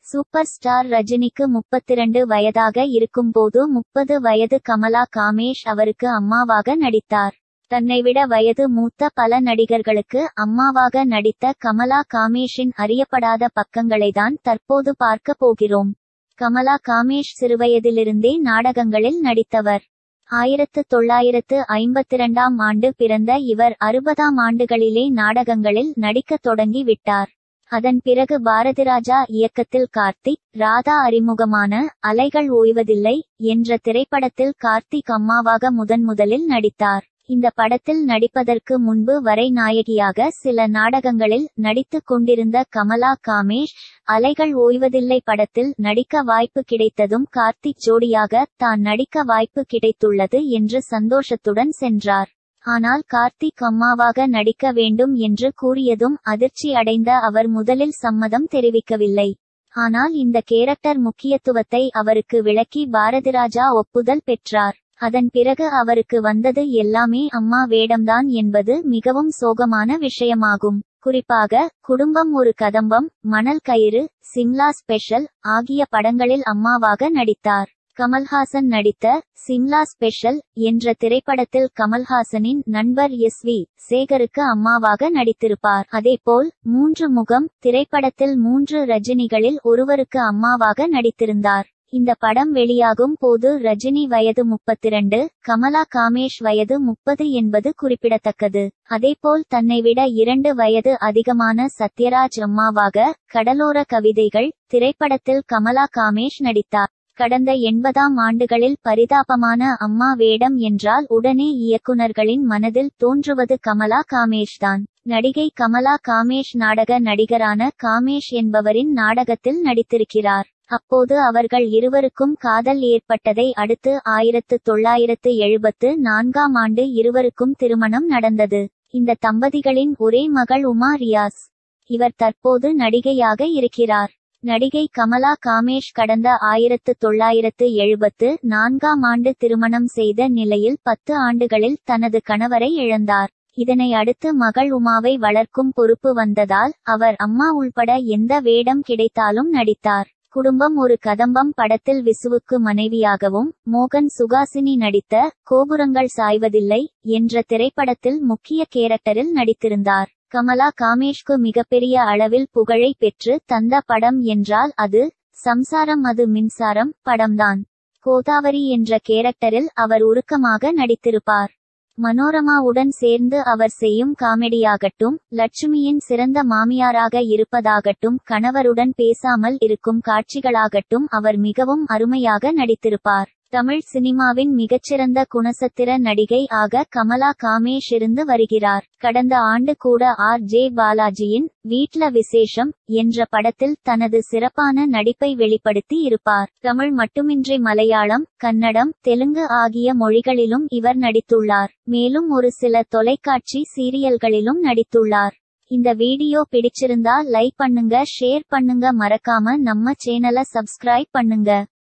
super star ரஜினிக்கு முப்பத்திரண்டு வயதாக இருக்கும்போது முப்பது வயது கமலா காமேஷ் அவருக்கு அம்மாவாக நடித்தார் தன்னைவிட வயது மூத்த பல நடிகர்களுக்கு அம்மாவாக நடித்த கமலா காமேஷின் அறியப்படாத பக்கங்களைதான் தற்போது பார்க்க போகிறோம் கமலா காமேஷ் சிறுவயதிலிருந்தே நாடகங்களில் நடித்தவர் ஆயிரத்து தொள்ளாயிரத்து ஐம்பத்திரண்டாம் ஆண்டு பிறந்த இவர் அறுபதாம் ஆண்டுகளிலே நாடகங்களில் நடிக்கத் தொடங்கி விட்டார் அதன் பிறகு பாரதிராஜா இயக்கத்தில் கார்த்திக் ராதா அறிமுகமான அலைகள் ஓய்வதில்லை என்ற திரைப்படத்தில் கார்த்திக் அம்மாவாக முதன் முதலில் நடித்தார் இந்த படத்தில் நடிப்பதற்கு முன்பு வரை நாயகியாக சில நாடகங்களில் நடித்துக் கொண்டிருந்த கமலா காமேஷ் அலைகள் ஓய்வதில்லை படத்தில் நடிக்க வாய்ப்பு கிடைத்ததும் கார்த்திக் ஜோடியாக தான் நடிக்க வாய்ப்பு கிடைத்துள்ளது என்று சந்தோஷத்துடன் சென்றார் ஆனால் கார்த்திக் அம்மாவாக நடிக்க வேண்டும் என்று கூறியதும் அதிர்ச்சி அடைந்த அவர் முதலில் சம்மதம் தெரிவிக்கவில்லை ஆனால் இந்த கேரக்டர் முக்கியத்துவத்தை அவருக்கு விளக்கி பாரதிராஜா ஒப்புதல் பெற்றார் அதன் பிறகு அவருக்கு வந்தது எல்லாமே அம்மா வேடம்தான் என்பது மிகவும் சோகமான விஷயமாகும் குறிப்பாக குடும்பம் ஒரு கதம்பம் மணல் கயிறு சிம்லா ஸ்பெஷல் ஆகிய படங்களில் அம்மாவாக நடித்தார் கமல்ஹாசன் நடித்த சிம்லா ஸ்பெஷல் என்ற திரைப்படத்தில் கமல்ஹாசனின் நண்பர் எஸ் வி சேகருக்கு அம்மாவாக நடித்திருப்பார் அதேபோல் மூன்று முகம் திரைப்படத்தில் மூன்று ரஜினிகளில் ஒருவருக்கு அம்மாவாக நடித்திருந்தார் இந்த படம் வெளியாகும் போது ரஜினி வயது முப்பத்திரண்டு கமலா காமேஷ் வயது முப்பது என்பது குறிப்பிடத்தக்கது அதேபோல் தன்னை விட இரண்டு வயது அதிகமான சத்யராஜ் அம்மாவாக கடலோர கவிதைகள் திரைப்படத்தில் கமலா காமேஷ் நடித்தார் கடந்த எண்பதாம் ஆண்டுகளில் பரிதாபமான அம்மா வேடம் என்றால் உடனே இயக்குனர்களின் மனதில் தோன்றுவது கமலா காமேஷ்தான் நடிகை கமலா காமேஷ் நாடக நடிகரான காமேஷ் என்பவரின் நாடகத்தில் நடித்திருக்கிறார் அப்போது அவர்கள் இருவருக்கும் காதல் ஏற்பட்டதை அடுத்து ஆயிரத்து தொள்ளாயிரத்து எழுபத்து நான்காம் ஆண்டு இருவருக்கும் திருமணம் நடந்தது இந்த தம்பதிகளின் ஒரே மகள் உமா ரியாஸ் இவர் தற்போது நடிகையாக இருக்கிறார் நடிகை கமலா காமேஷ் கடந்த ஆயிரத்து தொள்ளாயிரத்து எழுபத்து நான்காம் ஆண்டு திருமணம் செய்த நிலையில் பத்து ஆண்டுகளில் தனது கணவரை இழந்தார் இதனை அடுத்து மகள் உமாவை வளர்க்கும் பொறுப்பு வந்ததால் அவர் அம்மா உள்பட எந்த வேடம் கிடைத்தாலும் நடித்தார் குடும்பம் ஒரு கதம்பம் படத்தில் விசுவுக்கு மனைவியாகவும் மோகன் சுகாசினி நடித்த கோபுரங்கள் சாய்வதில்லை என்ற திரைப்படத்தில் முக்கிய கேரக்டரில் நடித்திருந்தார் கமலா காமேஷ்க்கு மிகப்பெரிய அளவில் புகழை பெற்று தந்த படம் என்றால் அது சம்சாரம் அது மின்சாரம் படம்தான் கோதாவரி என்ற கேரக்டரில் அவர் உருக்கமாக நடித்திருப்பார் மனோரமாவுடன் சேர்ந்து அவர் செய்யும் காமெடியாகட்டும் லட்சுமியின் சிறந்த மாமியாராக இருப்பதாகட்டும் கணவருடன் பேசாமல் இருக்கும் காட்சிகளாகட்டும் அவர் மிகவும் அருமையாக நடித்திருப்பார் தமிழ் சினிமாவின் மிகச்சிறந்த குணசத்திர நடிகை ஆக கமலா காமேஷ் இருந்து வருகிறார் கடந்த ஆண்டு கூட ஆர் ஜே பாலாஜியின் வீட்ல விசேஷம் என்ற படத்தில் தனது சிறப்பான நடிப்பை வெளிப்படுத்தி இருப்பார் தமிழ் மட்டுமின்றி மலையாளம் கன்னடம் தெலுங்கு ஆகிய மொழிகளிலும் இவர் நடித்துள்ளார் மேலும் ஒரு சில தொலைக்காட்சி சீரியல்களிலும் நடித்துள்ளார் இந்த வீடியோ பிடிச்சிருந்தா லைக் பண்ணுங்க ஷேர் பண்ணுங்க மறக்காம நம்ம சேனலை சப்ஸ்கிரைப் பண்ணுங்க